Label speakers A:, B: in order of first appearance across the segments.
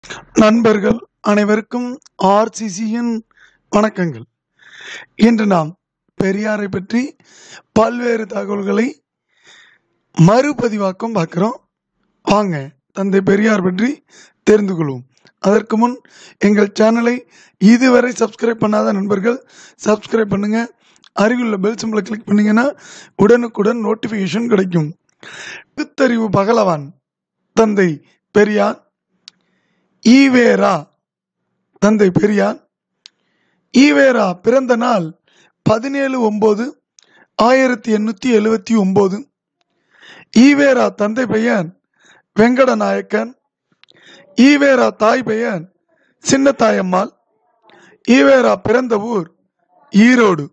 A: நண்பர்கள் அனைவருக்கும் ஆர்சிசியின் வணக்கங்கள் இன்று நாம் பெரியாரை பற்றி பல்வேறு தகவல்களை மறுபதிவாக்கம் பார்க்கிறோம் வாங்க தந்தை பெரியார் பற்றி தெரிந்து கொள்வோம் அதற்கு முன் எங்கள் சேனலை இதுவரை சப்ஸ்கிரைப் பண்ணாத நண்பர்கள் சப்ஸ்கிரைப் பண்ணுங்க அருகிலுள்ள பெல் சிம்பிளை கிளிக் பண்ணீங்கன்னா உடனுக்குடன் நோட்டிஃபிகேஷன் கிடைக்கும் பகுத்தறிவு பகலவான் தந்தை பெரியார் ஈவேரா தந்தை பெரியார் ஈவேரா பிறந்த நாள் பதினேழு ஒன்பது ஆயிரத்தி எண்ணூற்றி எழுவத்தி ஒம்பது ஈவேரா தந்தை பெயர் வெங்கட நாயக்கன் ஈவேரா தாய் பெயர் சின்னத்தாயம்மாள் ஈவேரா பிறந்த ஊர் ஈரோடு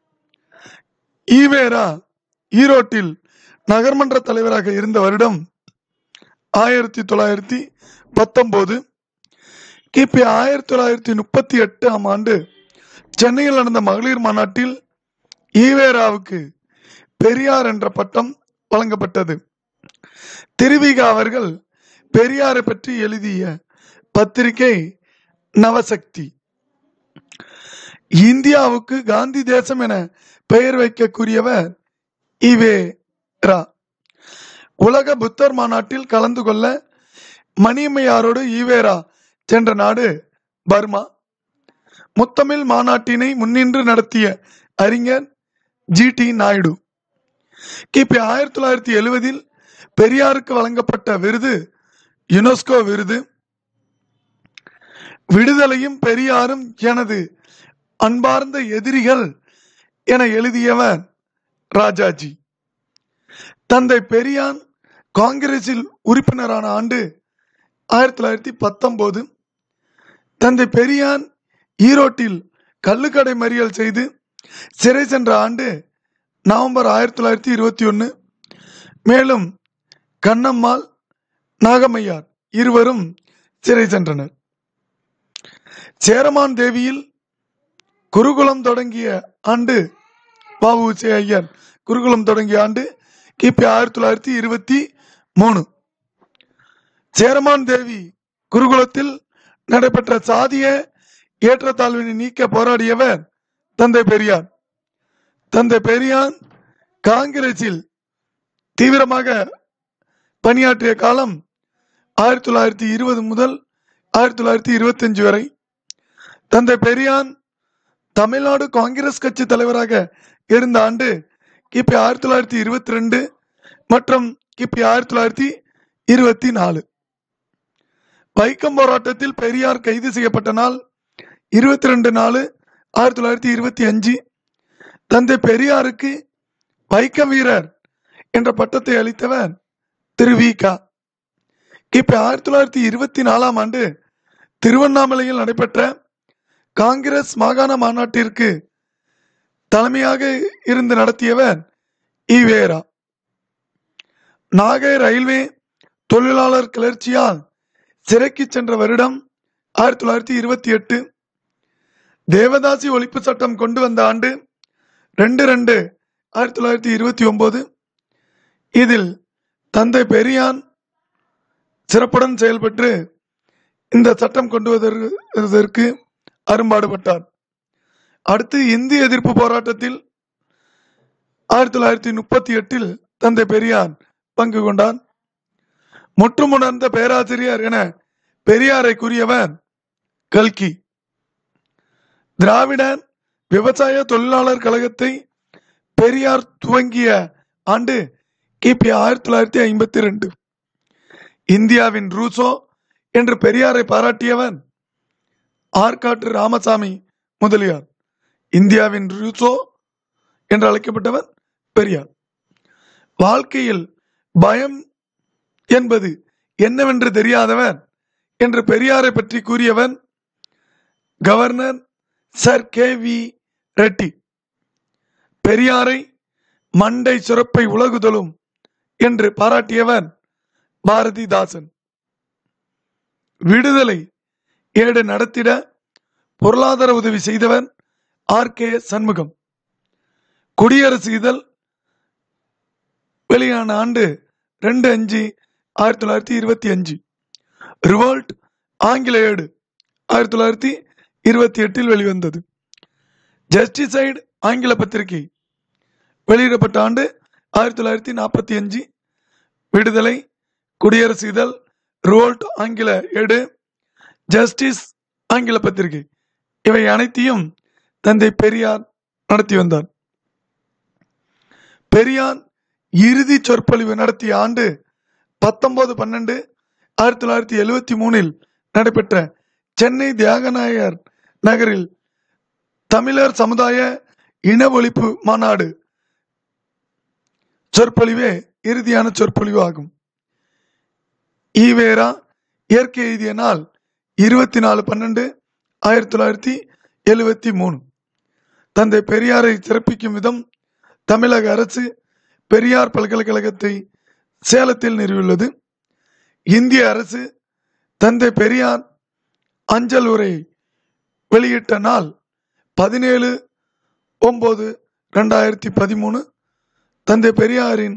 A: ஈவேரா ஈரோட்டில் நகர்மன்ற தலைவராக இருந்த வருடம் ஆயிரத்தி தொள்ளாயிரத்தி பத்தொன்பது கிபி ஆயிரத்தி தொள்ளாயிரத்தி முப்பத்தி எட்டாம் ஆண்டு சென்னையில் நடந்த மகளிர் மாநாட்டில் ஈவேராவுக்கு பெரியார் என்ற பட்டம் வழங்கப்பட்டது திருவிகா அவர்கள் பெரியாரை பற்றி எழுதிய பத்திரிகை நவசக்தி இந்தியாவுக்கு காந்தி தேசம் என பெயர் வைக்கக்கூடியவர் ஈவேரா உலக புத்தர் மாநாட்டில் கலந்து கொள்ள மணியம்மையாரோடு ஈவேரா சென்ற நாடு பர்மா முத்தமிழ் மாநாட்டினை முன்னின்று நடத்திய அறிஞர் ஜி டி நாயுடு கிபி ஆயிரத்தி தொள்ளாயிரத்தி எழுவதில் பெரியாருக்கு வழங்கப்பட்ட விருது யுனெஸ்கோ விருது விடுதலையும் பெரியாரும் எனது அன்பார்ந்த எதிரிகள் என எழுதியவர் ராஜாஜி தந்தை பெரியார் காங்கிரஸில் உறுப்பினரான ஆண்டு ஆயிரத்தி தொள்ளாயிரத்தி பத்தொன்பது தந்தை பெரியார் ஈரோட்டில் கள்ளுக்கடை மறியல் செய்து சிறை சென்ற ஆண்டு நவம்பர் ஆயிரத்தி தொள்ளாயிரத்தி இருபத்தி ஒன்று மேலும் கண்ணம்மாள் நாகம்மையார் இருவரும் சிறை சென்றனர் சேரமான் தேவியில் குருகுலம் தொடங்கிய ஆண்டு வஉசி ஐயர் குருகுலம் தொடங்கிய ஆண்டு கிபி ஆயிரத்தி தொள்ளாயிரத்தி இருபத்தி மூணு சேரமான் தேவி குருகுலத்தில் நடைபெற்ற சாதிய ஏற்றத்தாழ்வினை நீக்க போராடியவர் தந்தை பெரியார் தந்தை பெரியார் காங்கிரஸில் தீவிரமாக பணியாற்றிய காலம் ஆயிரத்தி தொள்ளாயிரத்தி இருபது முதல் ஆயிரத்தி தொள்ளாயிரத்தி இருபத்தஞ்சு வரை தந்தை பெரியார் தமிழ்நாடு காங்கிரஸ் கட்சி தலைவராக இருந்த ஆண்டு கிபி ஆயிரத்தி தொள்ளாயிரத்தி இருபத்தி ரெண்டு மற்றும் கிபி ஆயிரத்தி தொள்ளாயிரத்தி இருபத்தி நாலு வைக்கம் போராட்டத்தில் பெரியார் கைது செய்யப்பட்ட நாள் இருபத்தி ரெண்டு நாலு ஆயிரத்தி தொள்ளாயிரத்தி இருபத்தி அஞ்சு தந்தை பெரியாருக்கு வைக்கம் வீரர் என்ற பட்டத்தை அளித்தவர் திரு வி க கிபி ஆயிரத்தி தொள்ளாயிரத்தி இருபத்தி நாலாம் ஆண்டு திருவண்ணாமலையில் நடைபெற்ற காங்கிரஸ் மாகாண மாநாட்டிற்கு தலைமையாக இருந்து நடத்தியவர் ஈவேரா நாகை ரயில்வே தொழிலாளர் கிளர்ச்சியால் சிறைக்கு சென்ற வருடம் ஆயிரத்தி தொள்ளாயிரத்தி இருபத்தி எட்டு தேவதாசி ஒழிப்பு சட்டம் கொண்டு வந்த ஆண்டு ரெண்டு ரெண்டு ஆயிரத்தி தொள்ளாயிரத்தி இருபத்தி ஒன்பது இதில் தந்தை பெரியான் சிறப்புடன் செயல்பட்டு இந்த சட்டம் கொண்டு வருவதற்கு அரும்பாடுபட்டார் அடுத்து இந்திய எதிர்ப்பு போராட்டத்தில் ஆயிரத்தி தொள்ளாயிரத்தி முப்பத்தி எட்டில் தந்தை பெரியார் பங்கு கொண்டார் முற்றுமுணர்ந்த பேராசிரியர் என பெரியாரை கூறியவர் கல்கி திராவிடர் விவசாய தொழிலாளர் கழகத்தை பெரியார் துவங்கிய ஆண்டு கிபி ஆயிரத்தி தொள்ளாயிரத்தி ஐம்பத்தி ரெண்டு இந்தியாவின் ரூசோ என்று பெரியாரை பாராட்டியவர் ஆற்காட்டு ராமசாமி முதலியார் இந்தியாவின் ரூசோ என்று அழைக்கப்பட்டவர் பெரியார் வாழ்க்கையில் பயம் என்பது என்னவென்று தெரியாதவர் என்று பெரியாரை பற்றி கூறியவர் governor sir K V Reddy பெரியாரை மண்டை சுரப்பை உலகுதலும் என்று பாராட்டியவர் பாரதிதாசன் விடுதலை ஏடு நடத்திட பொருளாதார உதவி செய்தவர் ஆர் கே சண்முகம் குடியரசு இதழ் வெளியான ஆண்டு ரெண்டு அஞ்சு ஆயிரத்தி தொள்ளாயிரத்தி இருபத்தி அஞ்சு ரிவோல்ட் ஆங்கில ஏடு ஆயிரத்தி தொள்ளாயிரத்தி இருபத்தி எட்டில் வெளிவந்தது ஜஸ்டிசைடு ஆங்கில பத்திரிகை வெளியிடப்பட்ட ஆண்டு ஆயிரத்தி தொள்ளாயிரத்தி நாற்பத்தி அஞ்சு விடுதலை குடியரசு இதழ் ரோல்ட் ஆங்கில ஏடு ஜஸ்டிஸ் ஆங்கில பத்திரிகை இவை அனைத்தையும் தந்தை பெரியார் நடத்தி வந்தார் பெரியார் இறுதி சொற்பொழிவு நடத்திய ஆண்டு பத்தொன்பது பன்னெண்டு ஆயிரத்தி தொள்ளாயிரத்தி எழுவத்தி மூணில் நடைபெற்ற சென்னை தியாகநாயகர் நகரில் தமிழர் சமுதாய இன ஒழிப்பு மாநாடு சொற்பொழிவே இறுதியான சொற்பொழிவு ஆகும் ஈவேரா இயற்கை எழுதிய நாள் இருபத்தி நாலு பன்னெண்டு ஆயிரத்தி தொள்ளாயிரத்தி எழுவத்தி மூணு தந்தை பெரியாரை சிறப்பிக்கும் விதம் தமிழக அரசு பெரியார் பல்கலைக்கழகத்தை சேலத்தில் நிறுவியுள்ளது இந்திய அரசு தந்தை பெரியார் அஞ்சல் உரை வெளியிட்ட நாள் பதினேழு ஒன்பது ரெண்டாயிரத்தி பதிமூணு தந்தை பெரியாரின்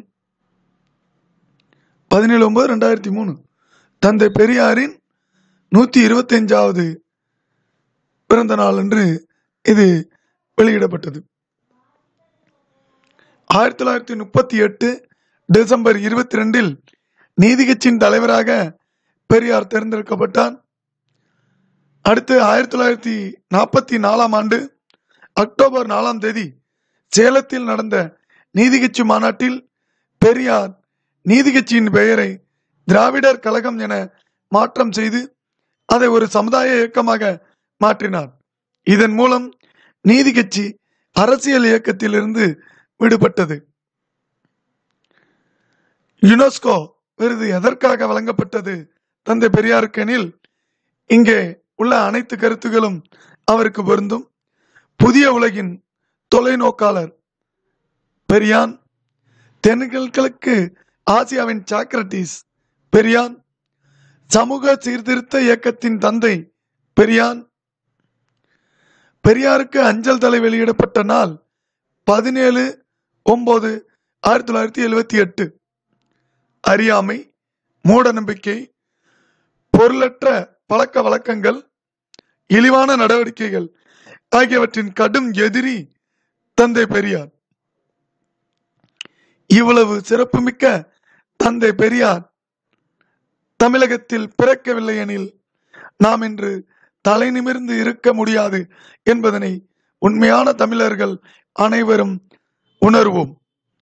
A: பதினேழு ஒன்பது ரெண்டாயிரத்தி மூணு தந்தை பெரியாரின் நூற்றி இருபத்தஞ்சாவது பிறந்த நாள் அன்று இது வெளியிடப்பட்டது ஆயிரத்தி தொள்ளாயிரத்தி முப்பத்தி எட்டு டிசம்பர் இருபத்தி ரெண்டில் நீதி கட்சியின் தலைவராக பெரியார் தேர்ந்தெடுக்கப்பட்டார் அடுத்து ஆயிரத்தி தொள்ளாயிரத்தி நாற்பத்தி நாலாம் ஆண்டு அக்டோபர் நாலாம் தேதி சேலத்தில் நடந்த நீதி கட்சி மாநாட்டில் பெரியார் நீதி கட்சியின் பெயரை திராவிடர் கழகம் என மாற்றம் செய்து அதை ஒரு சமுதாய இயக்கமாக மாற்றினார் இதன் மூலம் நீதி கட்சி அரசியல் இயக்கத்திலிருந்து விடுபட்டது யுனெஸ்கோ விருது எதற்காக வழங்கப்பட்டது தந்தை பெரியாருக்கெனில் இங்கே உள்ள அனைத்து கருத்துகளும் அவருக்கு பொருந்தும் புதிய உலகின் தொலைநோக்காளர் பெரியான் தென்கிழக்கு ஆசியாவின் சாக்ரட்டிஸ் பெரியான் சமூக சீர்திருத்த இயக்கத்தின் தந்தை பெரியான் பெரியாருக்கு அஞ்சல் தலை வெளியிடப்பட்ட நாள் பதினேழு ஒன்பது ஆயிரத்தி தொள்ளாயிரத்தி எழுவத்தி எட்டு அறியாமை மூட நம்பிக்கை பொருளற்ற பழக்க வழக்கங்கள் இழிவான நடவடிக்கைகள் ஆகியவற்றின் கடும் எதிரி தந்தை பெரியார் இவ்வளவு சிறப்புமிக்க தந்தை பெரியார் தமிழகத்தில் பிறக்கவில்லை எனில் நாம் இன்று தலை நிமிர்ந்து இருக்க முடியாது என்பதனை உண்மையான தமிழர்கள் அனைவரும் உணர்வோம்